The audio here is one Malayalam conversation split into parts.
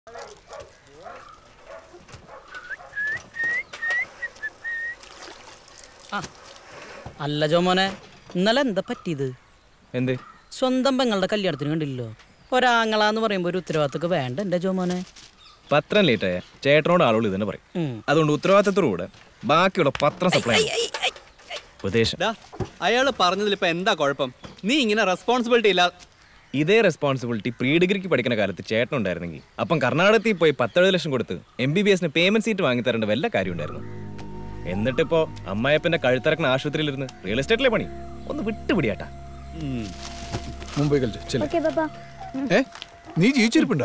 അല്ല ജോമോനെ ഇന്നലെ എന്താ പറ്റിയത് എന്ത് സ്വന്തം പെങ്ങളുടെ കല്യാണത്തിന് കണ്ടില്ലല്ലോ ഒരാങ്ങളാന്ന് പറയുമ്പോ ഒരു ഉത്തരവാദിത്തമൊക്കെ വേണ്ട എന്റെ ജോമോനെ പത്രം ലേറ്റായ ചേട്ടനോട് ആളുകൾ ഇതന്നെ പറയും ഉം. അതുകൊണ്ട് ഉത്തരവാദിത്തത്തോടുകൂടെ ബാക്കിയുള്ള പത്രം സപ്ലൈ ഉപദേശം ഡാ അയാള് പറഞ്ഞതിൽ ഇപ്പൊ എന്താ കുഴപ്പം നീ ഇങ്ങനെ റെസ്പോൺസിബിലിറ്റി ഇല്ല ഇതേ റെസ്പോൺസിബിലിറ്റി പ്രീ ഡിഗ്രിക്ക് പഠിക്കുന്ന കാലത്ത് ചേട്ടനുണ്ടായിരുന്നെങ്കിൽ അപ്പം കർണാടകത്തിൽ പോയി പത്തെഴുപത് ലക്ഷം കൊടുത്ത് എം ബി ബി എസിന് പേയ്മെന്റ് സീറ്റ് വാങ്ങി തരേണ്ട വല്ല കാര്യം ഉണ്ടായിരുന്നു എന്നിട്ടിപ്പോ അമ്മായപ്പന്റെ കഴുത്തിറക്കുന്ന ആശുപത്രിയിലിരുന്ന് റിയൽ എസ്റ്റേറ്റിലെ പണി ഒന്ന് വിട്ടുപിടിയാട്ടാ മുംബൈ കളിച്ചു ചെല്ലു ഓക്കെ പപ്പ ഏ നീ ജീവിച്ചിരിപ്പുണ്ടാ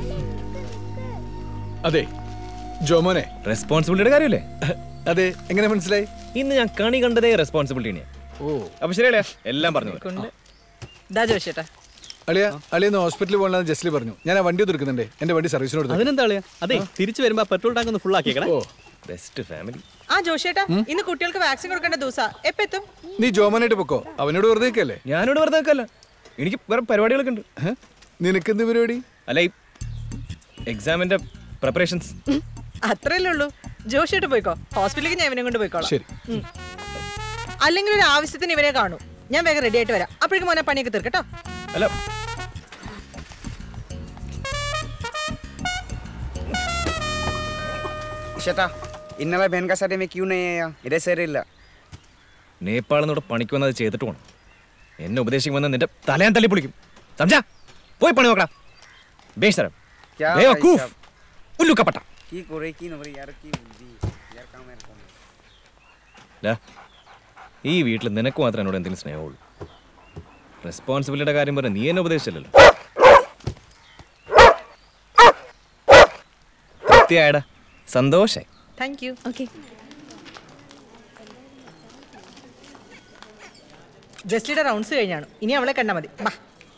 അതെ ജോമോനെ റെസ്പോൺസിബിലിറ്റിയുടെ കാര്യമല്ലേ അതെ എങ്ങനെ മനസ്സിലായി ഇന്ന് ഞാൻ കണി കണ്ടതേ റെസ്പോൺസിബിലിറ്റി ഓ അപ്പൊ ശരിയല്ലേ എല്ലാം പറഞ്ഞു പോലെ. ഇതാ ചോദിച്ചേട്ടാ അളിയ അളിയെന്ന് ഹോസ്പിറ്റലിൽ പോകണമെന്ന് ജസ്ലി പറഞ്ഞു ഞാൻ ആ വണ്ടി തീർക്കുന്നുണ്ട് എന്റെ വണ്ടി സർവീസിനോട് തരും. അതിനെന്താ കളിയാ അതെ തിരിച്ചു വരുമ്പോ പെട്രോൾ ടാങ്ക് ഒന്ന് ഫുൾ ആക്കിയേക്കണേ ഓ ബെസ്റ്റ് ഫാമിലി ആ ജോഷേട്ടാ ഇന്ന് കുട്ടികൾക്ക് വാക്സിൻ കൊടുക്കേണ്ട ദിവസാ എപ്പ എത്തും നീ ജോമോനായിട്ട് പൊക്കോ അവനോട് വെറുതെ നിൽക്കല്ലേ ഞാനിവിടെ വെറുതെ നിൽക്കല്ല എനിക്ക് വേറെ പരിപാടികളൊക്കെ ഉണ്ട് നിനക്കെന്ത് പരിപാടി അല്ല ഈ എക്സാമിന്റെ പ്രിപ്പറേഷൻസ് അത്രയല്ലേ ഉള്ളൂ ജോഷേട്ട് പോയിക്കോ ഹോസ്പിറ്റലിലേക്ക് ഞാൻ ഇവനെ കൊണ്ട് പോയിക്കോളാം ശരി ഉം. അല്ലെങ്കിൽ ഒരു ആവശ്യത്തിന് ഇവനെ കാണൂ ഞാൻ വേഗം റെഡി ആയിട്ട് വരാം അപ്പോഴേക്കും മോനെ പണിയൊക്കെ തീർക്കട്ടോ അല്ല ഇഷട്ടാ ഇന്നലെ ബहन का शादी में क्यों नहीं आया इधर से ഇല്ല നേപ്പാളിൽ നിന്ന് ഇവിടെ പണിക്ക് വന്നത് ചെയ്തിട്ട് പോണം എന്നെ ഉപദേശിക്കുമെന്ന് നിന്റെ തലയാൻ തല്ലി പൊളിക്കും സംജാ പോയി പണി നോക്കടാ ബേശരം क्या ബേവക്കൂഫ് ഉല്ലുക്കപ്പട്ട की करे की नवरी यार की बुद्धि यार काम है काम ഡാ, ഈ വീട്ടിൽ നിനക്ക് മാത്രമേ എന്നോട് എന്തെങ്കിലും സ്നേഹമുള്ളൂ റെസ്പോൺസിബിലിറ്റിയുടെ കാര്യം പറഞ്ഞ നീ എന്നെ ഉപദേശിച്ചല്ലോ തൃപ്തിയായടാ സന്തോഷായി താങ്ക് യു ഓക്കെ ജസ്റ്റിയുടെ റൗണ്ട്സ് കഴിഞ്ഞാണ് ഇനി അവളെ കണ്ടാ മതി ബാ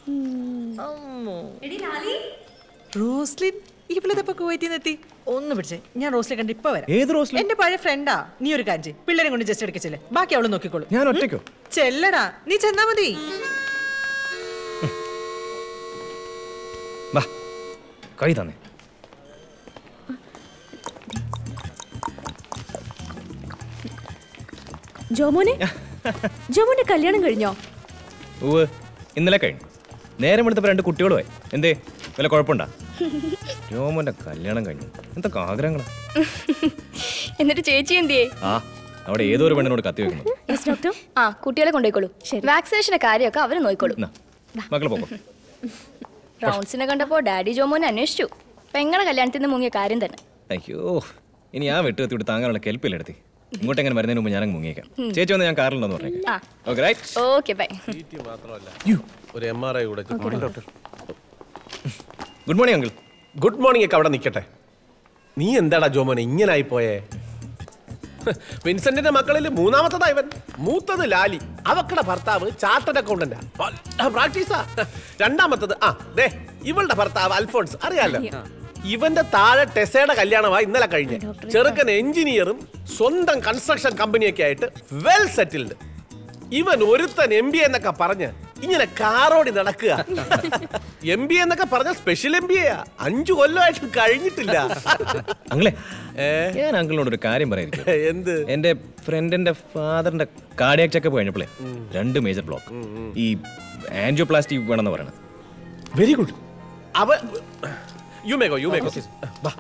റോസ്ലിൻ ഇവളിതപ്പോ കുവൈറ്റിൽ നിന്ന് എത്തി ഒന്ന് പിടിച്ചേ ഞാൻ റോസ്ലിനെ കണ്ട് ഇപ്പൊ വരാം ഏത് റോസ്ലിൻ എന്റെ പഴയ ഫ്രണ്ടാ നീ ഒരു കാര്യം ചെയ്യ്. പിള്ളേരെ കൊണ്ട് ജസ്റ്റ് എടുക്കച്ചില്ലേ ബാക്കി അവള് നോക്കിക്കോളൂ ഞാൻ ഒറ്റയ്ക്കോ ചെല്ലടാ നീ ചെന്നാ മതി വാ കൈ തന്നെ ജോമോനെ ജോമോന്റെ കല്യാണം കഴിഞ്ഞോ ഉവ് ഇന്നലെ കഴിഞ്ഞു നേരം എടുത്തപ്പോൾ രണ്ട് കുട്ടികളുമായി എന്തേ വല്ല കുഴപ്പമുണ്ടാ രോമന്റെ കല്യാണം കഴിഞ്ഞു എന്തൊക്കെ ആഗ്രഹങ്ങളാ എന്നിട്ട് ചേച്ചി എന്തിയേ ആ അവിടെ ഏതോ ഒരു പെണ്ണിനോട് കത്തി വെക്കുന്നു യെസ് ഡോക്ടർ ആ കുട്ടികളെ കൊണ്ടുപോയിക്കോളൂ വാക്സിനേഷന്റെ കാര്യമൊക്കെ അവര് നോക്കിക്കോളൂ എന്നാ മക്കളെ പോക്കോ റൗണ്ട്സിനെ കണ്ടപ്പോ ഡാഡി ജോമോനെ അന്വേഷിച്ചു പെങ്ങളെ കല്യാണത്തിൽ നിന്ന് മുങ്ങിയ കാര്യം തന്നെ അയ്യോ ഇനി ആ വെട്ട് കത്തി വിട്ട് താങ്ങാനുള്ള കെൽപ്പില്ല എടുത്തി ഇങ്ങോട്ട് എങ്ങനെ വരുന്നതിന് മുമ്പ് ഞാനങ്ങ് മുങ്ങിയേക്കാം ചേച്ചി വന്ന് ഞാൻ കാറിലുണ്ടെന്ന് പറഞ്ഞേക്കാം ആ ഓക്കെ റൈറ്റ് ഓക്കെ ബൈ ഒരു എം ആർ ഐ കൂടെ doctor good morning uncle good morning ഒക്കെ അവിടെ നിൽക്കട്ടെ നീ എന്താടാ ജോമോനെ ഇങ്ങനെ ആയി പോയേ വിൻസെന്റിന്റെ മക്കളിൽ മൂന്നാമത്തതാ ഇവൻ മൂത്തത് ലാലി അവക്കടെ ഭർത്താവ് ചാർട്ടഡ് അക്കൗണ്ടന്റാ പ്രാക്ടീസാ രണ്ടാമത്തത് ആ ദേ ഇവളുടെ ഭർത്താവ് അൽഫോൺസ് അറിയാലോ ഇവന്റെ താഴെ ടെസയുടെ കല്യാണമാ ഇന്നലെ കഴിഞ്ഞ ചെറുക്കൻ എഞ്ചിനീയറും സ്വന്തം കൺസ്ട്രക്ഷൻ കമ്പനിയൊക്കെ ആയിട്ട് വെൽ സെറ്റിൽഡ് ഇവൻ ഒരുത്തൻ എം ബി എന്നൊക്കെ പറഞ്ഞ് ഇങ്ങനെ കാറോടി നടക്കുക എം ബി എന്നൊക്കെ പറഞ്ഞ സ്പെഷ്യൽ എം ബി എ അഞ്ചു കൊല്ലമായിട്ട് കഴിഞ്ഞിട്ടില്ല അങ്കിളെ ഞാൻ അങ്കിളിനോട് ഒരു കാര്യം പറയായിരിക്കും എന്ത് എന്റെ ഫ്രണ്ടിന്റെ ഫാദറിന്റെ കാർഡിയാക് ചെക്കപ്പ് കഴിഞ്ഞപ്പോഴേ രണ്ട് മേജർ ബ്ലോക്ക് ഈ ആൻജിയോപ്ലാസ്റ്റി വേണമെന്ന് പറയണത് വെരി ഗുഡ് അവ യു മേഗോ യു മേഗോ വാ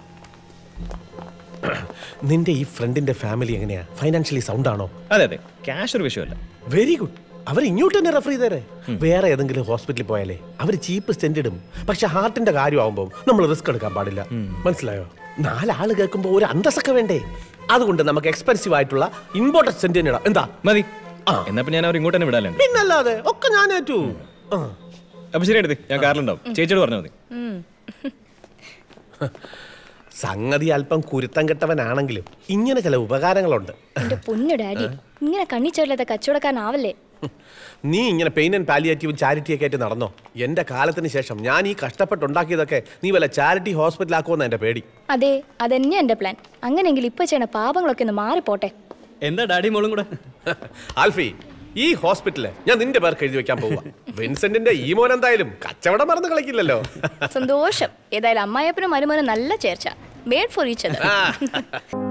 നിന്റെ ഈ ഫ്രണ്ടിന്റെ ഫാമിലി എങ്ങനെയാ ഫൈനാൻഷ്യലി സൗണ്ട് ആണോ അതെ അതെ ക്യാഷ് ഒരു വിഷയമല്ല വെരി ഗുഡ് അവർ ഇങ്ങോട്ട് തന്നെ റെഫർ ചെയ്തേരെ വേറെ ഏതെങ്കിലും ഹോസ്പിറ്റലിൽ പോയാലേ അവർ ചീപ്പ് സ്റ്റെൻഡ് ഇടും പക്ഷെ ഹാർട്ടിന്റെ കാര്യമാകുമ്പോൾ നമ്മൾ റിസ്ക് എടുക്കാൻ പാടില്ല മനസ്സിലായോ നാലാള് കേൾക്കുമ്പോൾ ഒരു അന്തസ്സൊക്കെ വേണ്ടേ അതുകൊണ്ട് നമുക്ക് എക്സ്പെൻസീവ് ആയിട്ടുള്ള ഇമ്പോർട്ടൻറ്റ് സ്റ്റെൻഡ് ഇടാം എന്താ മതി എന്നാ പിന്നെ ഞാൻ അവർ ഇങ്ങോട്ട് തന്നെ വിടാല്ലേ പിന്നല്ലാതെ ഒക്കെ ഞാൻ ഏറ്റു ആ. അപ്പൊ ശരി എടുത്ത് ഞാൻ കാറിലുണ്ടാവും ചേച്ചിയോട് പറഞ്ഞാൽ മതി സംഗതി അല്പം കുരുത്തം കെട്ടവനാണെങ്കിലും ഇങ്ങനെ ചില ഉപകാരങ്ങളുണ്ട് എന്റെ പൊന്നു ഡാഡി ഇങ്ങനെ കണ്ണിച്ചേരില്ലാത്ത കച്ചവടക്കാരനാവല്ലേ നീ ഇങ്ങനെ പെയിൻ ആൻഡ് പാലിയേറ്റീവും ചാരിറ്റിയൊക്കെ ആയിട്ട് നടന്നോ എന്റെ കാലത്തിന് ശേഷം ഞാൻ ഈ കഷ്ടപ്പെട്ടുണ്ടാക്കിയതൊക്കെ നീ വല്ല ചാരിറ്റി ഹോസ്പിറ്റലാക്കുമെന്ന് എന്റെ പേടി അതെ അതന്നെ എന്റെ പ്ലാൻ അങ്ങനെയെങ്കിൽ ഇപ്പൊ ചെയ്യണ പാപങ്ങളൊക്കെ ഒന്ന് മാറിപ്പോട്ടെ എന്താ ഡാഡി മോളും കൂടെ ആൽഫി ഈ ഹോസ്പിറ്റല് ഞാൻ നിന്റെ പേർക്ക് എഴുതി വെക്കാൻ പോവാ വിൻസെന്റിന്റെ ഈ മോൻ എന്തായാലും കച്ചവടം മറന്ന് കളിക്കില്ലല്ലോ സന്തോഷം ഏതായാലും അമ്മായപ്പനും മരുമോനും നല്ല ചേർച്ച മേഡ് ഫോർ ഈച്ച് ആ.